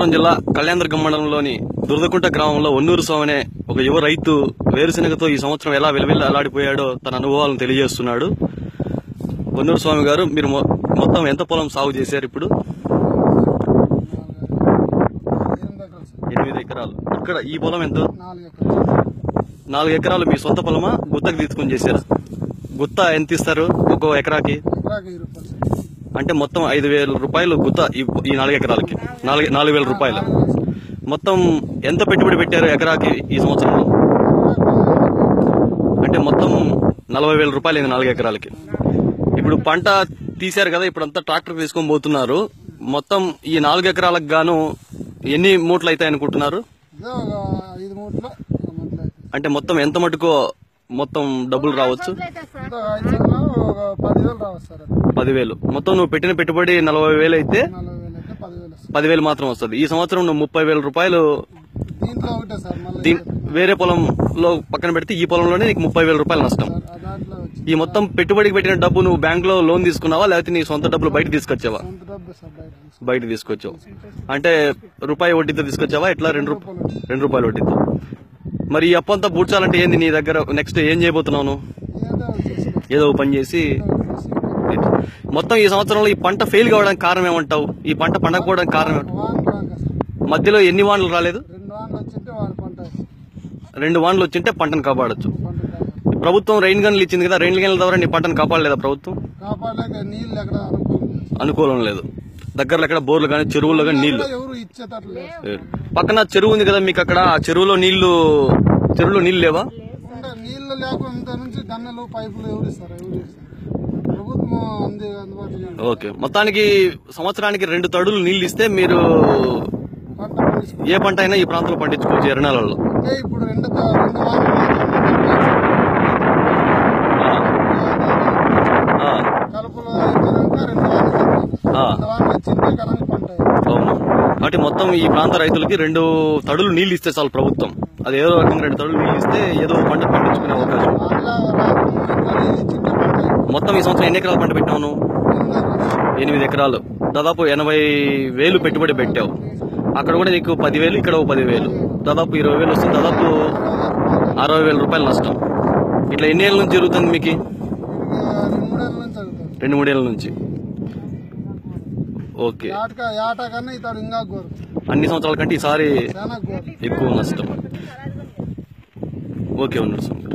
అనంతపురం జిల్లా కళ్యాణదుర్గం మండలంలోని దురదకుంట గ్రామంలో ఒన్నూరు స్వామి అనే ఒక యువ రైతు వేరుశెనగతో ఈ సంవత్సరం ఎలా విలవిల్ల అలాడిపోయాడో తన అనుభవాలను తెలియజేస్తున్నాడు ఒన్నూరు స్వామి గారు మీరు మొ- మొత్తం ఎంత పొలం సాగు చేశారు ఇప్పుడు ఎనిమిది ఎకరాలు సార్ ఎనిమిది ఎకరాలు ఇక్కడ ఈ పొలం ఎంత నాలుగు ఎకరాలు నాలుగు ఎకరాలు మీ సొంత పొలమా గుత్తకు తీసుకుని చేశారా గుత్త ఎంత ఇస్తారు ఒక్కో ఎకరాకి ఎకరాకి వెయ్యి రూపాయలు సార్ అంటే మొత్తం ఐదు వేల రూపాయలు గుత్త ఈ- ఈ నాలుగు ఎకరాలకి నాలుగు నాలుగు వేల రూపాయలు మొత్తం ఎంత పెట్టుబడి పెట్టారు ఎకరాకి ఈ సంవత్సరంలో అంటే మొత్తం నలభై వేల రూపాయలు అయింది నాలుగు ఎకరాలకి ఇప్పుడు పంట తీశారు కదా ఇప్పుడు అంతా ట్రాక్టర్ తీసుకొని పోతున్నారు మొత్తం ఈ నాలుగు ఎకరాలకు గాను ఎన్ని మూటలు అవుతాయి అనుకుంటున్నారు ఇదే ఒక ఐదు మూట్లు ఒక మూట్లు అవుతుంది అంటే మొత్తం ఎంత మటుకు మొత్తం డబ్బులు రావచ్చు ఇంత ఐదు సార్లు ఒక పదివేలు రావచ్చు సార్ అది. పదివేలు మొత్తం నువ్వు పెట్టిన పెట్టుబడి నలభై వేలు అయితే నలభై వేలు అయితే పదివేలు వస్తుంది పదివేలు మాత్రం వస్తుంది ఈ సంవత్సరం నువ్వు ముప్పై వేల రూపాయలు దీంట్లో ఒకటే సార్ మళ్ళీ దీ వేరే పొలంలో పక్కన పెడితే ఈ పొలంలోనే నీకు ముప్పై వేల రూపాయలు నష్టం సార్ ఆ దాంట్లో వచ్చి ఈ మొత్తం పెట్టుబడికి పెట్టిన డబ్బు నువ్వు బ్యాంక్ లో లోన్ తీసుకున్నావా లేకపోతే నీ సొంత డబ్బులు బయట తీసుకొచ్చావా సొంత డబ్బు సార్ బయట తీసుకుంటాం. బయట తీసుకొచ్చావు అంటే రూపాయి వడ్డీతో తీసుకొచ్చావా ఎట్లా రెండు రూప- రెండు రూపాయలు వడ్డీతో మరి ఈ అప్పంతా పూడ్చాలంటే ఏంది నీ దగ్గర నెక్స్ట్ ఏం చేయబోతున్నావు నువ్వు? ఏదో ఒకటి చేసుకో. ఏదో ఒక పని చేసి ఏదో ఒకటి చేసుకో. మొత్తం ఈ సంవత్సరంలో ఈ పంట ఫెయిల్ కావడానికి కారణం ఏమంటావు ఈ పంట పండకపోవడానికి కారణం ఏమంటావు? వాన రాక సార్ మధ్యలో ఎన్ని వానలు రాలేదు రెండు వానలు వచ్చింటే వాడి పంట రెండు వానలు వచ్చింటే పంటను కాపాడొచ్చు పంట కాదు. ప్రభుత్వం రెయిన్ గన్లు ఇచ్చింది కదా రెయిన్ గన్ల ద్వారా నీ పంటను కాపాడలేదా ప్రభుత్వం కాపాడలేక నీళ్ళు ఎక్కడ అనుకూలం లేదు. అనుకూలం లేదు దగ్గరలో ఎక్కడ బోర్లు కానీ చెరువుల్లో కానీ నీళ్లు ఎక్కడ ఎవరు ఇచ్చేటట్లు లేదు పక్కన చెరువు ఉంది కదా మీకు అక్కడ ఆ చెరువులో నీళ్లు చెరువులో నీళ్లు లేవా ఉండే నీళ్లు లేకుండా నుంచి గన్నెలు పైపులు ఎవరు ఇస్తారు ఎవరు ఇస్తారు ప్రభుత్వం అంది అందుబాటులో ఉంది. ఓకే మొత్తానికి సంవత్సరానికి రెండు తడులు నీళ్లు ఇస్తే మీరు పంట పండించుకో ఏ పంట అయినా ఈ ప్రాంతంలో పండించుకోవచ్చు ఎర్ర నెలల్లో అంటే ఇప్పుడు రెండు త- రెండు వారాలు ఆ, కలుపులు అయిపోయాక రెండు వారాలు సరిపోతుంది. ఆ. రెండు వారాలు వచ్చింటే కనుక పంట అయ్యింది. అవును కాబట్టి మొత్తం ఈ ప్రాంత రైతులకి రెండు తడులు నీళ్లు ఇస్తే చాలు ప్రభుత్వం అది ఏదో రకంగా రెండు తడులు నీళ్లు ఇస్తే ఏదో ఒక పంట పండించుకునే అవకాశం వానలో రాకుండా ఇంకా నీళ్ళు ఇచ్చింటే పంట అయ్యింది. మొత్తం ఈ సంవత్సరం ఎన్ని ఎకరాలు పంట పెట్టావు నువ్వు ఎనిమిది ఎకరాలు. ఎనిమిది ఎకరాలు దాదాపు ఎనభై వేలు పెట్టుబడి పెట్టావు అక్కడ కూడా నీకు పదివేలు ఇక్కడ ఒక పదివేలు దాదాపు ఇరవై వేలు వస్తుంది దాదాపు అరవై వేల రూపాయలు నష్టం ఇట్లా ఎన్ని ఏళ్ళ నుంచి జరుగుతుంది మీకు ఇది రెండు మూడేళ్ళ నుంచి అవుతుంది రెండు మూడేళ్ల నుంచి ఓకే ఏటక ఏట కన్నా ఇతడు ఇంకా గోరు అన్ని సంవత్సరాల కంటే ఈసారి చాలా గోరు ఎక్కువ నష్టం ఓకే ఉన్నారు